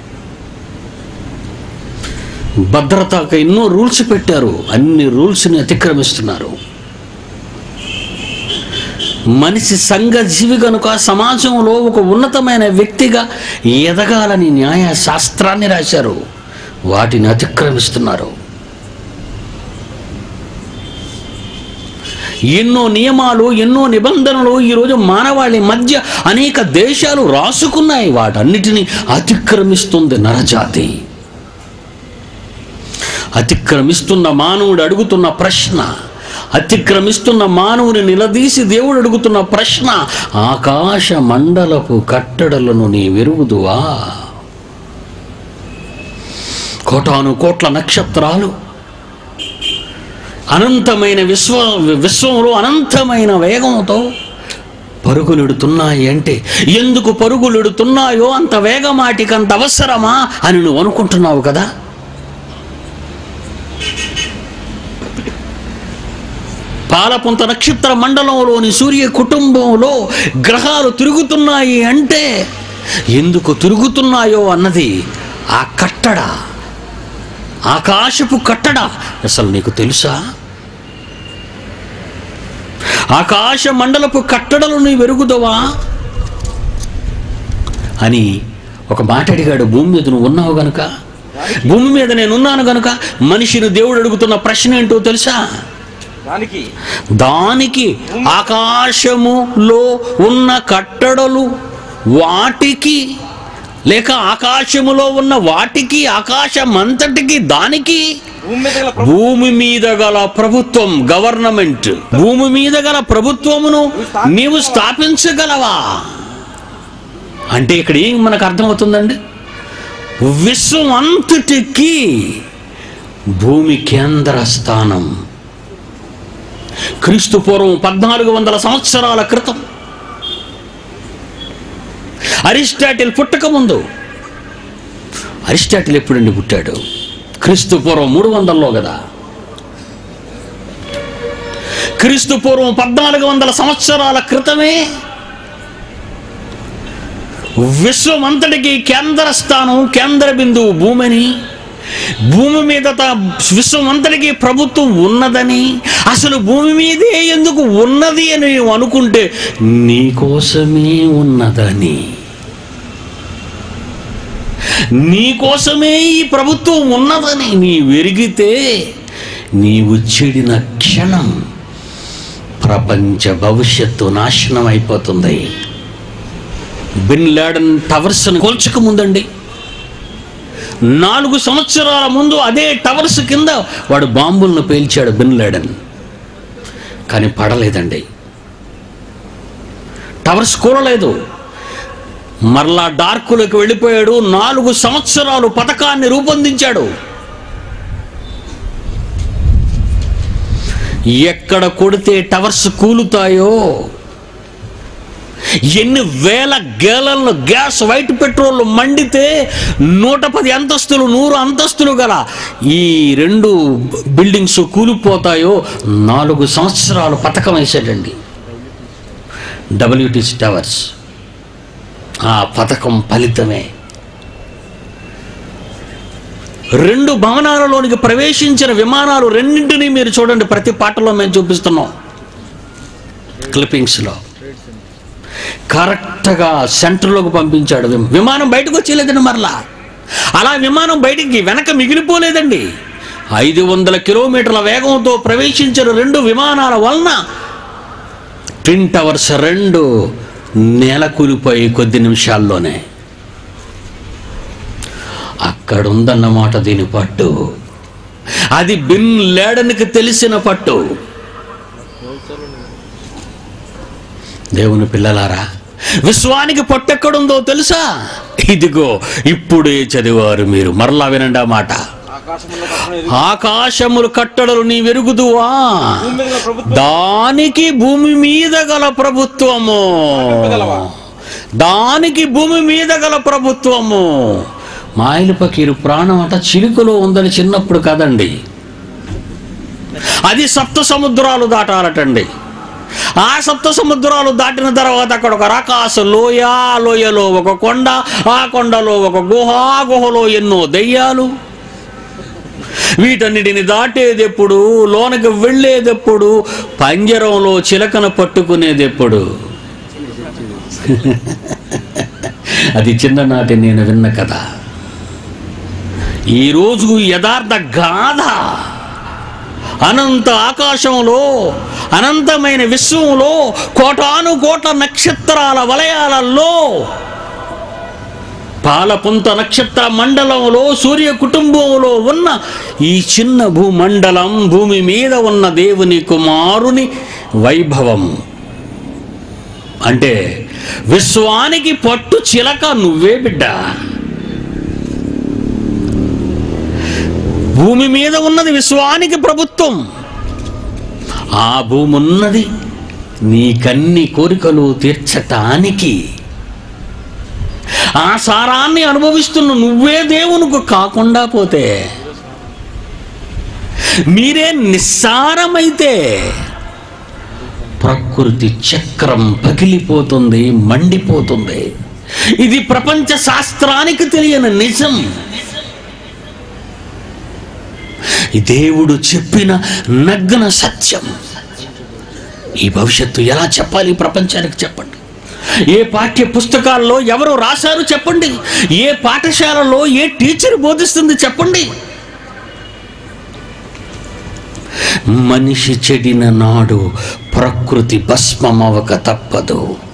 భద్రతకు ఎన్నో రూల్స్ పెట్టారు అన్ని రూల్స్ని అతిక్రమిస్తున్నారు మనిషి సంఘ జీవి కనుక సమాజంలో ఒక ఉన్నతమైన వ్యక్తిగా ఎదగాలని న్యాయ శాస్త్రాన్ని రాశారు వాటిని అతిక్రమిస్తున్నారు ఎన్నో నియమాలు ఎన్నో నిబంధనలు ఈరోజు మానవాళి మధ్య అనేక దేశాలు రాసుకున్నాయి వాటన్నిటిని అతిక్రమిస్తుంది నరజాతి అతిక్రమిస్తున్న మానవుడు అడుగుతున్న ప్రశ్న అతిక్రమిస్తున్న మానవుని నిలదీసి దేవుడు అడుగుతున్న ప్రశ్న ఆకాశ మండలపు కట్టడలను నీ వెరుగుదువా కోటాను కోట్ల నక్షత్రాలు అనంతమైన విశ్వ విశ్వంలో అనంతమైన వేగంతో పరుగులెడుతున్నాయి అంటే ఎందుకు పరుగులెడుతున్నాయో అంత వేగమాటికి అంత అవసరమా అని నువ్వు అనుకుంటున్నావు కదా పాలపుంత నక్షత్ర మండలంలోని సూర్య కుటుంబంలో గ్రహాలు తిరుగుతున్నాయి అంటే ఎందుకు తిరుగుతున్నాయో అన్నది ఆ కట్టడ ఆకాశపు కట్టడ అసలు నీకు తెలుసా ఆకాశ మండలపు కట్టడలు నీ వెరుగుదవా అని ఒక మాట అడిగాడు భూమి మీద నువ్వు ఉన్నావు గనుక భూమి మీద నేనున్నాను గనుక మనిషిని దేవుడు అడుగుతున్న ప్రశ్న ఏంటో తెలుసా దానికి దానికి ఆకాశములో ఉన్న కట్టడలు వాటికి లేక ఆకాశములో ఉన్న వాటికి ఆకాశమంతటికి దానికి భూమి మీద గల ప్రభు- భూమి మీద గల ప్రభుత్వం గవర్నమెంట్ భూమి మీద గల ప్రభుత్వమును నీవు స్థాపించగలవా అంటే ఇక్కడ ఏం మనకు అర్థమవుతుందండి విశ్వం అంతటికి భూమి కేంద్ర స్థానం క్రీస్తు పూర్వం పద్నాలుగు వందల సంవత్సరాల క్రితం అరిస్టాటిల్ పుట్టక ముందు అరిస్టాటిల్ ఎప్పుడండి పుట్టాడు క్రీస్తు పూర్వం మూడు వందల్లో కదా క్రీస్తు పూర్వం పద్నాలుగు వందల సంవత్సరాల క్రితమే విశ్వమంతటికి కేంద్ర స్థానం కేంద్ర బిందువు భూమిని భూమి మీద త- విశ్వమంతటికి ప్రభుత్వం ఉన్నదని అసలు భూమి మీదే ఎందుకు ఉన్నది అని నీవు అనుకుంటే నీకోసమే ఉన్నదని నీకోసమే ఈ ప్రభుత్వం ఉన్నదని నీ వెరిగితే నీవు చెడిన క్షణం ప్రపంచ భవిష్యత్తు నాశనం అయిపోతుంది బిన్ లాడన్ టవర్స్ని కోల్చక ముందండి నాలుగు సంవత్సరాల ముందు అదే టవర్స్ కింద వాడు బాంబులను పేల్చాడు బిన్ లాడన్ కానీ పడలేదండి టవర్స్ కూలలేదు మరలా డార్కులకు వెళ్ళిపోయాడు నాలుగు సంవత్సరాలు పథకాన్ని రూపొందించాడు ఎక్కడ కొడితే టవర్స్ కూలుతాయో ఎన్ని వేల గేలల్లో గ్యాస్ వైట్ పెట్రోల్ మండితే నూట పది అంతస్తులు నూరు అంతస్తులు గల ఈ రెండు బిల్డింగ్స్ కూలిపోతాయో నాలుగు సంవత్సరాలు పథకం వేసాడండి డబ్ల్యూటీసీ టవర్స్ ఆ పథకం ఫలితమే రెండు భవనాలలోనికి ప్రవేశించిన విమానాలు రెండింటినీ మీరు చూడండి ప్రతి పాటలో మేము చూపిస్తున్నాం క్లిప్పింగ్స్లో కరెక్ట్గా సెంటర్లోకి పంపించాడు విమ- విమానం బయటకు వచ్చేలేదండి మరలా అలా విమానం బయటికి వెనక మిగిలిపోలేదండి ఐదు వందల కిలోమీటర్ల వేగంతో ప్రవేశించిన రెండు విమానాల వలన ట్విన్ టవర్స్ రెండు నేల కూలిపోయి కొద్ది నిమిషాల్లోనే అక్కడ ఉందన్నమాట దీని పట్టు అది బిన్ లేడనికి తెలిసిన పట్టు దేవుని పిల్లలారా విశ్వానికి పట్టెక్కడుందో తెలుసా ఇదిగో ఇప్పుడే చదివారు మీరు మరలా వినండి ఆ మాట ఆకాశంలో కట్టడం ఎరుగు ఆకాశములు కట్టడలు నీ వెరుగుదువా భూమి మీద గల ప్రభుత్వం దానికి భూమి మీద గల ప్రభుత్వము చెప్పగలవా? దానికి భూమి మీద గల ప్రభుత్వము మాయలు పకీరు ప్రాణం అట చిలుకలో ఉందని చిన్నప్పుడు కదండి అది సప్త సముద్రాలు దాటాలటండి ఆ సప్త సముద్రాలు దాటిన తర్వాత అక్కడ ఒక రకాస లోయ ఆ లోయలో ఒక కొండ ఆ కొండలో ఒక గుహ ఆ గుహలో ఎన్నో దెయ్యాలు వీటన్నిటిని దాటేదెప్పుడు లోనకి వెళ్ళేదెప్పుడు పంజరంలో చిలకన పట్టుకునేదెప్పుడు అది చిన్ననాటి నేను విన్న కథ ఈరోజు యథార్థ గాథ అనంత ఆకాశంలో అనంతమైన విశ్వంలో కోటాను కోట్ల నక్షత్రాల వలయాలలో పాలపుంత నక్షత్ర మండలంలో సూర్య కుటుంబంలో ఉన్న ఈ చిన్న భూమండలం భూమి మీద ఉన్న దేవుని కుమారుని వైభవం అంటే విశ్వానికి పట్టు చిలక నువ్వే బిడ్డ భూమి మీద ఉన్నది విశ్వానికి ప్రభుత్వం ఆ భూమి ఉన్నది నీ కన్ని కోరికలు తీర్చటానికి ఆ సారాన్ని అనుభవిస్తున్న నువ్వే దేవునికి కాకుండా పోతే మీరే నిస్సారమైతే ప్రకృతి చక్రం పగిలిపోతుంది మండిపోతుంది ఇది ప్రపంచ శాస్త్రానికి తెలియని నిజం ఈ దేవుడు చెప్పిన నగ్న సత్యం ఈ భవిష్యత్తు ఎలా చెప్పాలి ఈ ప్రపంచానికి చెప్పండి ఏ పాఠ్య పుస్తకాల్లో ఎవరు రాశారు చెప్పండి ఏ పాఠశాలలో ఏ టీచర్ బోధిస్తుంది చెప్పండి మనిషి చెడిన నాడు ప్రకృతి భస్మమవక తప్పదు